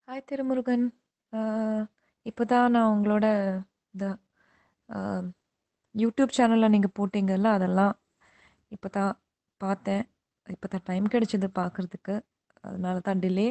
Hi Thirumurugan. அ இப்ப தான் நான் உங்களோட இந்த அ யூடியூப் சேனல்ல நீங்க போட்டீங்கல்ல, அதெல்லாம் இப்ப தான் பார்த்தேன். இப்ப தான் டைம் கிடைச்சது பார்க்கறதுக்கு. அதனால தான் டிலே.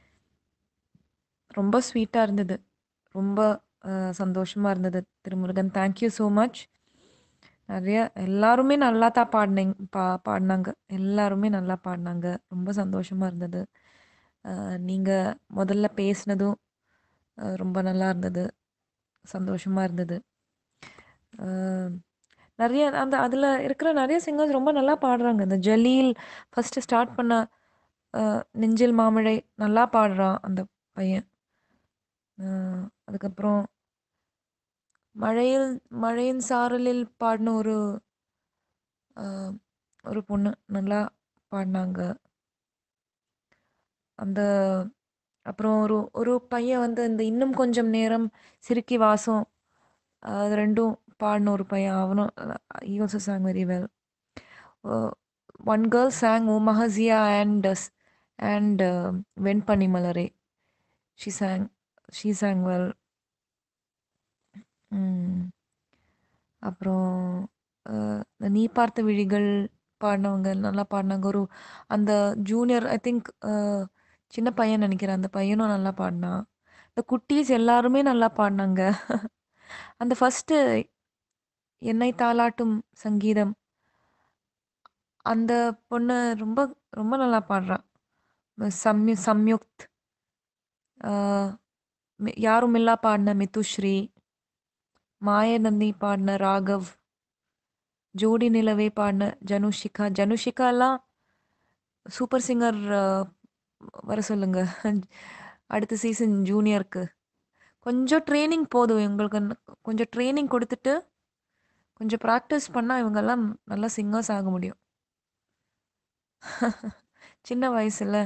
ரொம்ப ஸ்வீட்டா இருந்தது. ரொம்ப அ சந்தோஷமா இருந்தது Thirumurugan. Thank you so much. நெறைய எல்லாருமே நல்லா தான் பாடுனீங் பா பாடுனாங்க. எல்லாருமே நல்லா பாடுனாங்க. ரொம்ப சந்தோஷமா இருந்தது. அ நீங்க முதல்ல பேசினதும் அ ரொம்ப நல்லா இருந்தது. சந்தோஷமா இருந்தது. அ நெறைய அந்த அதில இருக்கிற நெறைய சிங்கர்ஸ் ரொம்ப நல்லா பாடுறாங்க. இந்த ஜலீல் ஃபர்ஸ்ட்டு ஸ்டார்ட் பண்ண அ நெஞ்சில் மாமழை நல்லா பாடுறான் அந்த பையன். அ அதுக்கப்புறம் மழையில் மழையின் சாரலில் பாடுன ஒரு அ ஒரு பொண்ணு நல்லா பாடுனாங்க. அந்த அப்புறம் ஒரு ஒரு பையன் வந்து இந்த இன்னும் கொஞ்சம் நேரம், சிறுக்கி வாசம் அது 2ம் பாடுன ஒரு பையன். அவனும் he also sang very well. Uh one girl sang ஓ மஹசியா அண்ட் ஸ் அண்ட் வெண்பனி மலரே. She sang she sang well. Hmm. அப்புறம் அ நீ பார்த்த விழிகள் பாடுனவங்க நல்லா பாடுனாங்க. ஒரு அந்த ஜூனியர் ஐ திங்க் அ சின்ன பையன் நெனைக்கிறேன். அந்த பையனும் நல்லா பாடுனான். இந்த குட்டீஸ் எல்லாருமே நல்லா பாடுனாங்க. அந்த ஃபர்ஸ்ட்டு என்னை தாலாட்டும் சங்கீதம். அந்த பொண்ணு ரொம்ப ரொம்ப நல்லா பாடுறா. சம்யு சம்யுக்த். அ மி யாருமில்லா பாடுன மிதுஸ்ரீ. மாயநந்தி பாடுன ராகவ். ஜோடி நிலவே பாடுன ஜனுஷிகா. ஜனுஷிகாலாம் சூப்பர் சிங்கர் அ வர சொல்லுங்க. அடுத்த சீசன் ஜூனியருக்கு. கொஞ்சம் ட்ரெய்னிங் போதும் இவங்களுக்கு கொஞ்சம் ட்ரெய்னிங் குடுத்துட்டு, கொஞ்சம் பிராக்டிஸ் பண்ணா இவங்கலாம் நல்ல சிங்கர்ஸ் ஆக முடியும். சின்ன வயசுல.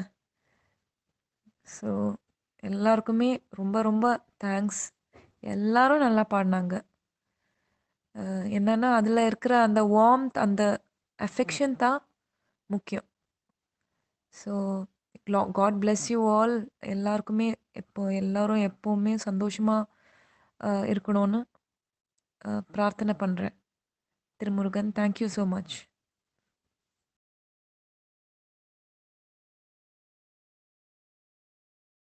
ஸோ எல்லாருக்குமே ரொம்ப ரொம்ப தேங்க்ஸ். எல்லாரும் நல்லா பாடுனாங்க. அ என்னன்னா, அதில இருக்கிற அந்த வார்ம்த் அந்த அஃபெக்ஷன் தான் முக்கியம். ஸோ க்ளா காட் பிளெஸ் யூ ஆல். எல்லாருக்குமே எப்போ எல்லாரும் எப்பவுமே சந்தோஷமா அ இருக்கணும்னு அ பிரார்த்தனை பண்றேன். Thirumurugan thank you so much.